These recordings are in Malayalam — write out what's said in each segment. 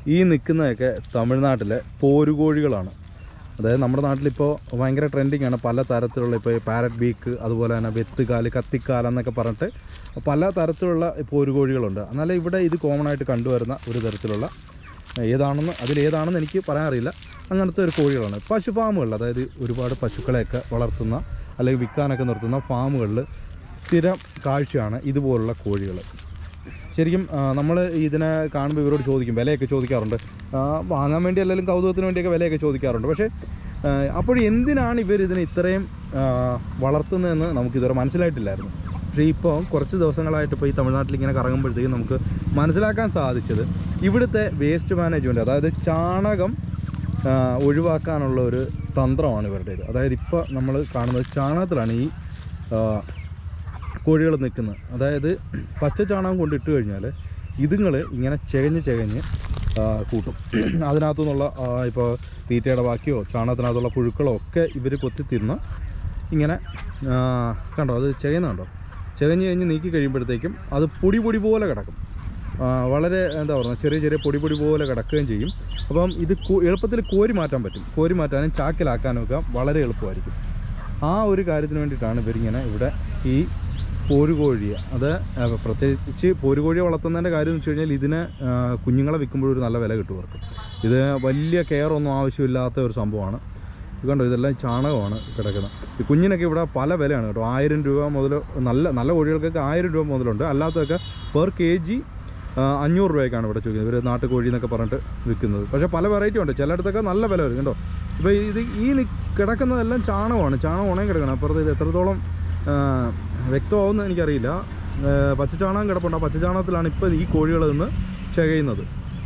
ഈ നിൽക്കുന്നതൊക്കെ തമിഴ്നാട്ടിലെ പോരുകോഴികളാണ് അതായത് നമ്മുടെ നാട്ടിലിപ്പോൾ ഭയങ്കര ട്രെൻഡിങ് ആണ് പല തരത്തിലുള്ള ഇപ്പോൾ പാരറ്റ് ബീക്ക് അതുപോലെ തന്നെ വെത്തുകാല് കത്തിക്കാല എന്നൊക്കെ പറഞ്ഞിട്ട് പല തരത്തിലുള്ള പോരുകോഴികളുണ്ട് എന്നാലും ഇവിടെ ഇത് കോമൺ ആയിട്ട് കണ്ടുവരുന്ന ഒരു തരത്തിലുള്ള ഏതാണെന്ന് അതിലേതാണെന്ന് എനിക്ക് പറയാനറിയില്ല അങ്ങനത്തെ ഒരു കോഴികളാണ് പശു ഫാമുകളിൽ അതായത് ഒരുപാട് പശുക്കളെയൊക്കെ വളർത്തുന്ന അല്ലെങ്കിൽ വിൽക്കാനൊക്കെ നിർത്തുന്ന ഫാമുകളിൽ സ്ഥിരം കാഴ്ചയാണ് ഇതുപോലുള്ള കോഴികൾ ശരിക്കും നമ്മൾ ഇതിനെ കാണുമ്പോൾ ഇവരോട് ചോദിക്കും വിലയൊക്കെ ചോദിക്കാറുണ്ട് ആ, വാങ്ങാൻ വേണ്ടി അല്ലെങ്കിൽ കൗതുകത്തിന് വേണ്ടിയൊക്കെ വിലയൊക്കെ ചോദിക്കാറുണ്ട് പക്ഷേ അപ്പോൾ എന്തിനാണ് ഇവർ ഇതിനെ ഇത്രയും ആ, വളർത്തുന്നതെന്ന് നമുക്ക് ഇതുവരെ മനസ്സിലായിട്ടില്ലായിരുന്നു പക്ഷേ ഇപ്പോൾ കുറച്ച് ദിവസങ്ങളായിട്ട് ഇപ്പോൾ ഈ തമിഴ്നാട്ടിൽ ഇങ്ങനെ കറങ്ങുമ്പോഴത്തേക്കും നമുക്ക് മനസ്സിലാക്കാൻ സാധിച്ചത് ഇവിടുത്തെ വേസ്റ്റ് മാനേജ്മെൻറ്റ് അതായത് ചാണകം ആ, ഒഴിവാക്കാനുള്ള ഒരു തന്ത്രമാണ് ഇവരുടേത് അതായത് ഇപ്പോൾ നമ്മൾ കാണുന്നത് ചാണകത്തിലാണ് ഈ ആ, കോഴികൾ നിൽക്കുന്നത് അതായത് പച്ച ചാണകം കൊണ്ട് ഇട്ട് കഴിഞ്ഞാൽ ഇതുങ്ങൾ ഇങ്ങനെ ചെകഞ്ഞ് ചെകഞ്ഞ് ആ, കൂട്ടും അതിനകത്തു നിന്നുള്ള ഇപ്പോൾ തീറ്റയുടെ ബാക്കിയോ ചാണകത്തിനകത്തുള്ള പുഴുക്കളോ ഒക്കെ ഇവർ കൊത്തി തിന്ന് ഇങ്ങനെ ആ, കണ്ടോ അത് ചെയ്യുന്നുണ്ടോ ചെകഞ്ഞ് കഴിഞ്ഞ് നീക്കി കഴിയുമ്പോഴത്തേക്കും അത് പൊടി പൊടി പോലെ കിടക്കും ആ, വളരെ എന്താ പറയുക ചെറിയ ചെറിയ പൊടി പൊടി പോലെ കിടക്കുകയും ചെയ്യും അപ്പം ഇത് കോ- എളുപ്പത്തിൽ കോരി മാറ്റാൻ പറ്റും കോരി മാറ്റാനും ചാക്കിലാക്കാനും ഒക്കെ വളരെ എളുപ്പമായിരിക്കും ആ ഒരു കാര്യത്തിന് വേണ്ടിയിട്ടാണ് ഇവരിങ്ങനെ ഇവിടെ ഈ പോരുകോഴിയെ അത് ആ, പ്രത്യേകിച്ച് പോരുകോഴിയെ വളർത്തുന്നതിൻ്റെ കാര്യം എന്ന് വെച്ച് കഴിഞ്ഞാൽ ഇതിന് ആ, കുഞ്ഞുങ്ങളെ വിൽക്കുമ്പോൾ ഒരു നല്ല വില കിട്ടും അവർക്ക് ഇത് വലിയ കെയർ ഒന്നും ആവശ്യമില്ലാത്ത ഒരു സംഭവമാണ് ഇത് കണ്ടോ ഇതെല്ലാം ചാണകമാണ് കിടക്കുന്നത് ഈ കുഞ്ഞിനൊക്കെ ഇവിടെ പല വിലയാണ് കേട്ടോ ആയിരം രൂപ മുതൽ നല്ല നല്ല കോഴികൾക്കൊക്കെ ആയിരം രൂപ മുതലുണ്ട് അല്ലാത്തതൊക്കെ പെർ കെ ജി അഞ്ഞൂറ് രൂപയ്ക്കാണ് ഇവിടെ ചോദിക്കുന്നത് ഇവർ നാട്ടുകോഴി എന്നൊക്കെ പറഞ്ഞിട്ട് വിൽക്കുന്നത് പക്ഷേ പല വെറൈറ്റി ഉണ്ട് ചിലയിടത്തൊക്കെ നല്ല വില വരും കേട്ടോ ഇപ്പോൾ ഇത് ഈ നി- കിടക്കുന്നതെല്ലാം ചാണകമാണ് ചാണകം ഉണങ്ങി കിടക്കണം അപ്പുറത്ത് ഇത് എത്രത്തോളം ആ, വ്യക്തമാവുമെന്ന് എനിക്കറിയില്ല ആ, പച്ചച്ചാണകം കിടപ്പുണ്ട് ആ പച്ചച്ചാണകത്തിലാണ് ഇപ്പോൾ ഈ കോഴികൾ നിന്ന് ചകയുന്നത്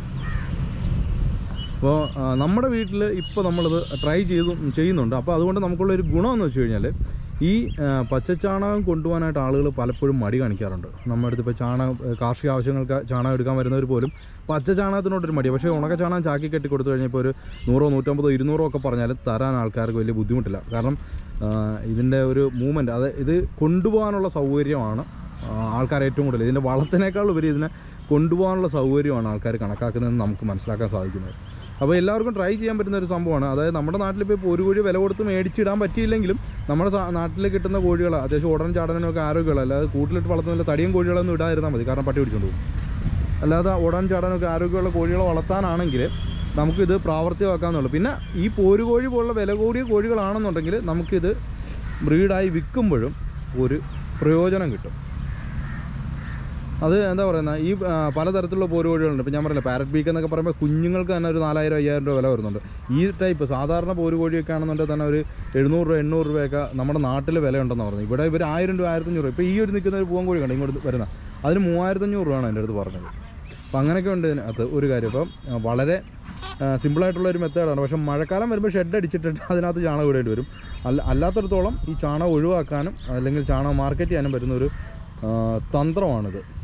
അപ്പോൾ നമ്മുടെ വീട്ടിൽ ഇപ്പോൾ നമ്മളിത് ട്രൈ ചെയ്തു ചെയ്യുന്നുണ്ട് അപ്പോൾ അതുകൊണ്ട് നമുക്കുള്ള ഒരു ഗുണമെന്ന് വെച്ച് കഴിഞ്ഞാൽ ഈ ആ, പച്ചച്ചാണകം കൊണ്ടുപോകാനായിട്ട് ആളുകൾ പലപ്പോഴും മടി കാണിക്കാറുണ്ട് നമ്മുടെ അടുത്ത് ഇപ്പോൾ ചാണകം ഏ, കാർഷിക ആവശ്യങ്ങൾക്ക് ചാണകം എടുക്കാൻ വരുന്നവർ പോലും പച്ച ചാണകത്തിനോടൊരു മടി പക്ഷേ ഉണക്ക ചാണകം ചാക്കി കെട്ടി കൊടുത്തു കഴിഞ്ഞപ്പോൾ ഒരു നൂറോ നൂറ്റമ്പതോ ഇരുന്നൂറോ ഒക്കെ പറഞ്ഞാൽ തരാൻ ആൾക്കാർക്ക് വലിയ ബുദ്ധിമുട്ടില്ല കാരണം ആ, ഇതിൻ്റെ ഒരു മൂവ്മെൻറ്റ് അത് ഇത് കൊണ്ടുപോകാനുള്ള സൗകര്യമാണ് ആ, ആൾക്കാർ ഏറ്റവും കൂടുതൽ ഇതിൻ്റെ വളത്തിനേക്കാൾ ഉപരി ഇതിനെ കൊണ്ടുപോകാനുള്ള സൗകര്യമാണ് ആൾക്കാർ കണക്കാക്കുന്നതെന്ന് നമുക്ക് മനസ്സിലാക്കാൻ സാധിക്കുന്നത് അപ്പോൾ എല്ലാവർക്കും ട്രൈ ചെയ്യാൻ പറ്റുന്ന ഒരു സംഭവമാണ് അതായത് നമ്മുടെ നാട്ടിലിപ്പോൾ ഇപ്പോൾ ഒരു കോഴി വില കൊടുത്ത് മേടിച്ചിടാൻ പറ്റിയില്ലെങ്കിലും നമ്മുടെ സാ- നാട്ടിൽ കിട്ടുന്ന കോഴികൾ അത്യാവശ്യം ഉടൻ ചാടനും ഒക്കെ ആരോഗ്യമുള്ള അല്ലാതെ കൂട്ടിലിട്ട് വളർത്തുന്നില്ല തടിയും കോഴികളൊന്നും ഇടാതിരുന്നാൽ മതി കാരണം പട്ടി പിടിച്ചുകൊണ്ട് പോകും അല്ലാതെ ഉടൻ ചാടാനൊക്കെ ആരോഗ്യമുള്ള കോഴികളെ വളർത്താനാണെങ്കിൽ നമുക്കിത് പ്രാവർത്തികമാക്കാമെന്നുള്ളൂ പിന്നെ ഈ പോരുകോഴി പോലുള്ള വില കൂടിയ കോഴികളാണെന്നുണ്ടെങ്കിൽ നമുക്കിത് ബ്രീഡായി വിൽക്കുമ്പോഴും ഒരു പ്രയോജനം കിട്ടും അത് എന്താ പറയുന്നത് ഈ ആ, പലതരത്തിലുള്ള പോരുകോഴികളുണ്ട് ഇപ്പോൾ ഞാൻ പറഞ്ഞില്ല പാരറ്റ് ബീക്ക് എന്നൊക്കെ പറയുമ്പോൾ കുഞ്ഞുങ്ങൾക്ക് തന്നെ ഒരു നാലായിരം അയ്യായിരം രൂപ വില വരുന്നുണ്ട് ഈ ടൈപ്പ് സാധാരണ പോരുകോഴിയൊക്കെ ആണെന്നുണ്ടെങ്കിൽ തന്നെ ഒരു എഴുന്നൂറ് രൂപ എണ്ണൂറ് രൂപയൊക്കെ നമ്മുടെ നാട്ടിൽ വിലയുണ്ടെന്ന് പറഞ്ഞു ഇവിടെ ഇവർ ആയിരം രൂപ ആയിരത്തഞ്ഞൂറ് രൂപ ഇപ്പോൾ ഈ ഒരു നിൽക്കുന്ന ഒരു പൂവൻ കോഴി കണ്ട് ഇങ്ങോട്ട് വരുന്ന അതിന് മൂവായിരത്തഞ്ഞൂറ് രൂപയാണ് എൻ്റെ അടുത്ത് പറഞ്ഞത് അപ്പം അങ്ങനെയൊക്കെ ഉണ്ട് ഇതിനകത്ത് ഒരു കാര്യം അപ്പം ആ, വളരെ സിമ്പിളായിട്ടുള്ള ഒരു മെത്തേഡാണ് പക്ഷേ മഴക്കാലം വരുമ്പോൾ ഷെഡ് അടിച്ചിട്ടിട്ട് അതിനകത്ത് ചാണകം ഇടേണ്ടി വരും അല്ല അല്ലാത്തടത്തോളം ഈ ചാണകം ഒഴിവാക്കാനും അല്ലെങ്കിൽ ചാണകം മാർക്കറ്റ് ചെയ്യാനും പറ്റുന്ന ഒരു ആ, തന്ത്രമാണിത്